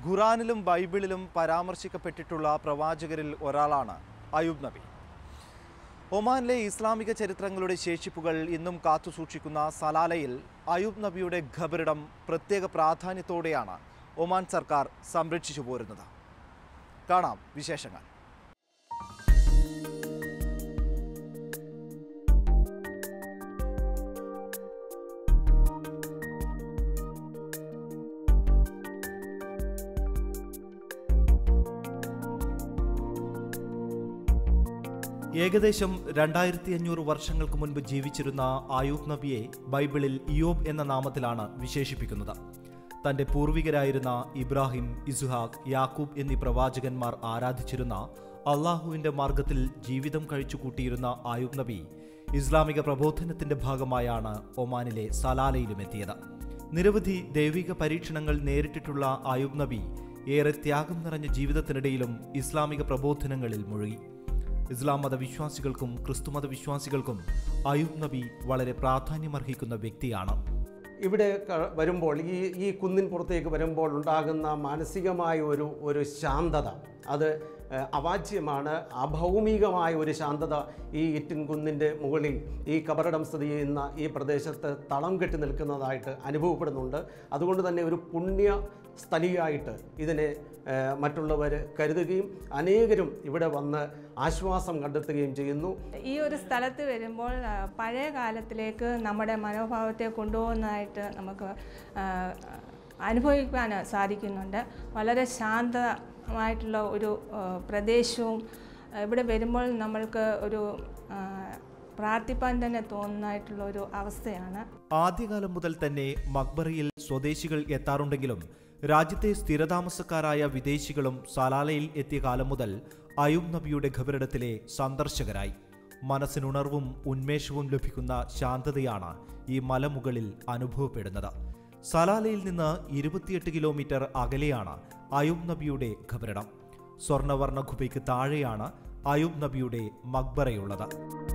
ഖുറാനിലും ബൈബിളിലും പരാമർശിക്കപ്പെട്ടിട്ടുള്ള പ്രവാചകരിൽ ഒരാളാണ് അയൂബ് നബി ഒമാനിലെ ഇസ്ലാമിക ചരിത്രങ്ങളുടെ ശേഷിപ്പുകൾ ഇന്നും കാത്തുസൂക്ഷിക്കുന്ന സലാലയിൽ അയൂബ് നബിയുടെ ഖബറിടം പ്രത്യേക പ്രാധാന്യത്തോടെയാണ് ഒമാൻ സർക്കാർ സംരക്ഷിച്ചു പോരുന്നത് കാണാം വിശേഷങ്ങൾ ഏകദേശം രണ്ടായിരത്തി അഞ്ഞൂറ് വർഷങ്ങൾക്ക് മുൻപ് ജീവിച്ചിരുന്ന ആയൂബ് നബിയെ ബൈബിളിൽ ഇയോബ് എന്ന നാമത്തിലാണ് വിശേഷിപ്പിക്കുന്നത് തന്റെ പൂർവികരായിരുന്ന ഇബ്രാഹിം ഇസുഹാഖ് യാക്കൂബ് എന്നീ പ്രവാചകന്മാർ ആരാധിച്ചിരുന്ന അള്ളാഹുവിന്റെ മാർഗത്തിൽ ജീവിതം കഴിച്ചുകൂട്ടിയിരുന്ന ആയൂബ് നബി ഇസ്ലാമിക പ്രബോധനത്തിന്റെ ഭാഗമായാണ് ഒമാനിലെ സലാലയിലുമെത്തിയത് നിരവധി ദൈവിക പരീക്ഷണങ്ങൾ നേരിട്ടിട്ടുള്ള ആയൂബ് നബി ഏറെ ത്യാഗം നിറഞ്ഞ ജീവിതത്തിനിടയിലും ഇസ്ലാമിക പ്രബോധനങ്ങളിൽ മുഴുകി ഇസ്ലാം മതവിശ്വാസികൾക്കും ക്രിസ്തുമത വിശ്വാസികൾക്കും അയൂബ് നബി വളരെ പ്രാധാന്യമർഹിക്കുന്ന വ്യക്തിയാണ് ഇവിടെ ക- വരുമ്പോൾ ഈ ഈ കുന്നിൻ പുറത്തേക്ക് വരുമ്പോൾ ഉണ്ടാകുന്ന മാനസികമായ ഒരു ഒരു ശാന്തത അത് ഏഹ്, അവാച്യമാണ് അഭൗമികമായ ഒരു ശാന്തത ഈ ഇറ്റിൻ കുന്നിൻ്റെ മുകളിൽ ഈ കബറിടം സ്ഥിതി ചെയ്യുന്ന ഈ പ്രദേശത്ത് തളം കെട്ടി നിൽക്കുന്നതായിട്ട് അനുഭവപ്പെടുന്നുണ്ട് അതുകൊണ്ട് തന്നെ ഒരു പുണ്യ സ്ഥലിയായിട്ട് ഇതിനെ ഏഹ്, മറ്റുള്ളവർ കരുതുകയും അനേകരും ഇവിടെ വന്ന് ആശ്വാസം കണ്ടെത്തുകയും ചെയ്യുന്നു ഈ ഒരു സ്ഥലത്ത് വരുമ്പോൾ ആ, പഴയ കാലത്തിലേക്ക് നമ്മുടെ മനോഭാവത്തെ കൊണ്ടുപോകുന്നതായിട്ട് നമുക്ക് ആ, അനുഭവിക്കാൻ സാധിക്കുന്നുണ്ട് വളരെ ശാന്തമായിട്ടുള്ള ഒരു ആ, പ്രദേശവും ആ, ഇവിടെ വരുമ്പോൾ നമ്മൾക്ക് ഒരു ആ, പ്രാർത്ഥിപ്പാൻ തന്നെ തോന്നുന്നതായിട്ടുള്ള ഒരു അവസ്ഥയാണ് ആദ്യകാലം മുതൽ തന്നെ മക്ബറയിൽ സ്വദേശികൾ എത്താറുണ്ടെങ്കിലും രാജ്യത്തെ സ്ഥിരതാമസക്കാരായ വിദേശികളും സലാലയിൽ എത്തിയ കാലം മുതൽ അയൂബ് നബിയുടെ ഖബറിടത്തിലെ സന്ദർശകരായി മനസ്സിനുണർവും ഉന്മേഷവും ലഭിക്കുന്ന ശാന്തതയാണ് ഈ മലമുകളിൽ അനുഭവപ്പെടുന്നത് സലാലയിൽ നിന്ന് ഇരുപത്തിയെട്ട് കിലോമീറ്റർ അകലെയാണ് അയൂബ് നബിയുടെ ഖബറിടം സ്വർണവർണ്ണ ഗുബയ്ക്ക് താഴെയാണ് അയൂബ് നബിയുടെ മക്ബറയുള്ളത്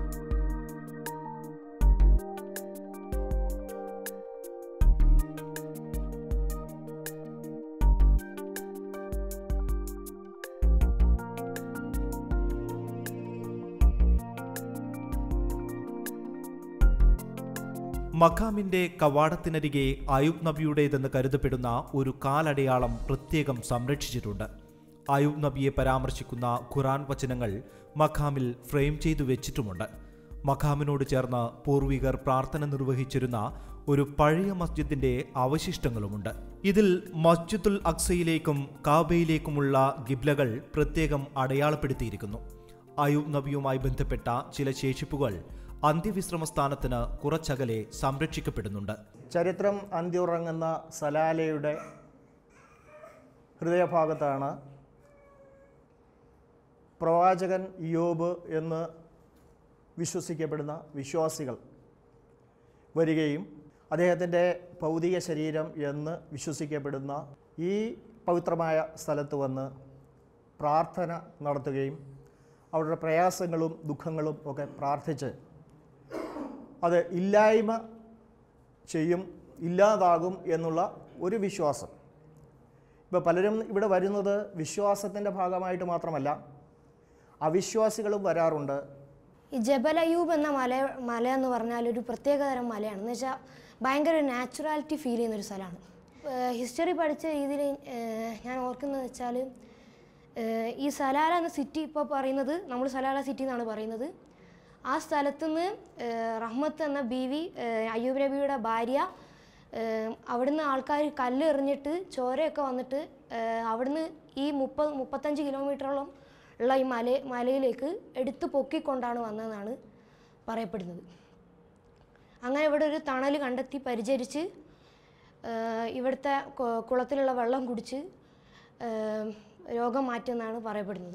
മഖാമിന്റെ കവാടത്തിനരികെ അയൂബ് നബിയുടേതെന്ന് കരുതപ്പെടുന്ന ഒരു കാലടയാളം പ്രത്യേകം സംരക്ഷിച്ചിട്ടുണ്ട് അയൂബ് നബിയെ പരാമർശിക്കുന്ന ഖുറാൻ വചനങ്ങൾ മഖാമിൽ ഫ്രെയിം ചെയ്തു വെച്ചിട്ടുമുണ്ട് മഖാമിനോട് ചേർന്ന് പൂർവികർ പ്രാർത്ഥന നിർവഹിച്ചിരുന്ന ഒരു പഴയ മസ്ജിദിന്റെ അവശിഷ്ടങ്ങളുമുണ്ട് ഇതിൽ മസ്ജിദുൽ അക്സയിലേക്കും കാബയിലേക്കുമുള്ള ഗിബ്ലകൾ പ്രത്യേകം അടയാളപ്പെടുത്തിയിരിക്കുന്നു അയൂബ് നബിയുമായി ബന്ധപ്പെട്ട ചില ശേഷിപ്പുകൾ അന്ത്യവിശ്രമ സ്ഥാനത്തിന് കുറച്ചകലെ സംരക്ഷിക്കപ്പെടുന്നുണ്ട് ചരിത്രം അന്തിയുറങ്ങുന്ന സലാലയുടെ ഹൃദയഭാഗത്താണ് പ്രവാചകൻ യോബ് എന്ന് വിശ്വസിക്കപ്പെടുന്ന വിശ്വാസികൾ വരികയും അദ്ദേഹത്തിൻ്റെ ഭൗതിക ശരീരം എന്ന് വിശ്വസിക്കപ്പെടുന്ന ഈ പവിത്രമായ സ്ഥലത്ത് വന്ന് പ്രാർത്ഥന നടത്തുകയും അവരുടെ പ്രയാസങ്ങളും ദുഃഖങ്ങളും ഒക്കെ പ്രാർത്ഥിച്ച് അത് ഇല്ലായ്മ ചെയ്യും ഇല്ലാതാകും എന്നുള്ള ഒരു വിശ്വാസം ഇപ്പോൾ പലരും ഇവിടെ വരുന്നത് വിശ്വാസത്തിൻ്റെ ഭാഗമായിട്ട് മാത്രമല്ല അവിശ്വാസികളും വരാറുണ്ട് ഈ ജബൽ അയ്യൂബ് എന്ന മല മല എന്ന് പറഞ്ഞാൽ ഒരു പ്രത്യേകതരം മലയാണ് എന്ന് വെച്ചാൽ ഭയങ്കര നാച്ചുറാലിറ്റി ഫീൽ ചെയ്യുന്ന ഒരു സ്ഥലമാണ് ഹിസ്റ്ററി പഠിച്ച രീതിയിൽ ഞാൻ ഓർക്കുന്നത് വെച്ചാൽ ഈ സലാല എന്ന സിറ്റി ഇപ്പോൾ പറയുന്നത് നമ്മൾ സലാല സിറ്റി എന്നാണ് പറയുന്നത് ആ സ്ഥലത്തുനിന്ന് റഹ്മത്ത് എന്ന ബീവി അയ്യൂബ് നബിയുടെ ഭാര്യ ഏഹ് അവിടുന്ന് ആൾക്കാർ കല്ല് എറിഞ്ഞിട്ട് ചോരയൊക്കെ വന്നിട്ട് ഏഹ് അവിടുന്ന് ഈ മുപ്പത് മുപ്പത്തഞ്ച് കിലോമീറ്ററോളം ഉള്ള ഈ മല മലയിലേക്ക് എടുത്ത് പൊക്കിക്കൊണ്ടാണ് വന്നതെന്നാണ് പറയപ്പെടുന്നത് അങ്ങനെ ഇവിടെ ഒരു തണൽ കണ്ടെത്തി പരിചരിച്ച് ഏഹ് ഇവിടുത്തെ കു- കുളത്തിലുള്ള വെള്ളം കുടിച്ച് ഏഹ് രോഗം മാറ്റുമെന്നാണ് പറയപ്പെടുന്നത്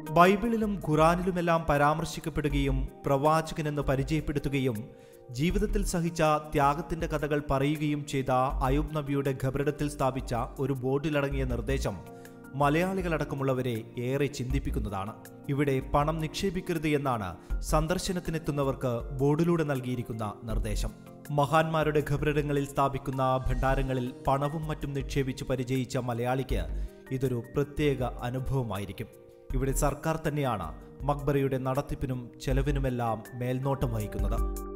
ബൈബിളിലും ഖുറാനിലുമെല്ലാം പരാമർശിക്കപ്പെടുകയും പ്രവാചകനെന്ന് പരിചയപ്പെടുത്തുകയും ജീവിതത്തിൽ സഹിച്ച ത്യാഗത്തിന്റെ കഥകൾ പറയുകയും ചെയ്ത അയൂബ് നബിയുടെ ഖബറിടത്തിൽ സ്ഥാപിച്ച ഒരു ബോർഡിലടങ്ങിയ നിർദ്ദേശം മലയാളികളടക്കമുള്ളവരെ ഏറെ ചിന്തിപ്പിക്കുന്നതാണ് ഇവിടെ പണം നിക്ഷേപിക്കരുത് എന്നാണ് സന്ദർശനത്തിനെത്തുന്നവർക്ക് ബോർഡിലൂടെ നൽകിയിരിക്കുന്ന നിർദ്ദേശം മഹാന്മാരുടെ ഖബറിടങ്ങളിൽ സ്ഥാപിക്കുന്ന ഭണ്ഡാരങ്ങളിൽ പണവും മറ്റും നിക്ഷേപിച്ച് പരിചയിച്ച മലയാളിക്ക് ഇതൊരു പ്രത്യേക അനുഭവമായിരിക്കും ഇവിടെ സർക്കാർ തന്നെയാണ് മക്ബറയുടെ നടത്തിപ്പിനും ചെലവിനുമെല്ലാം മേൽനോട്ടം വഹിക്കുന്നത്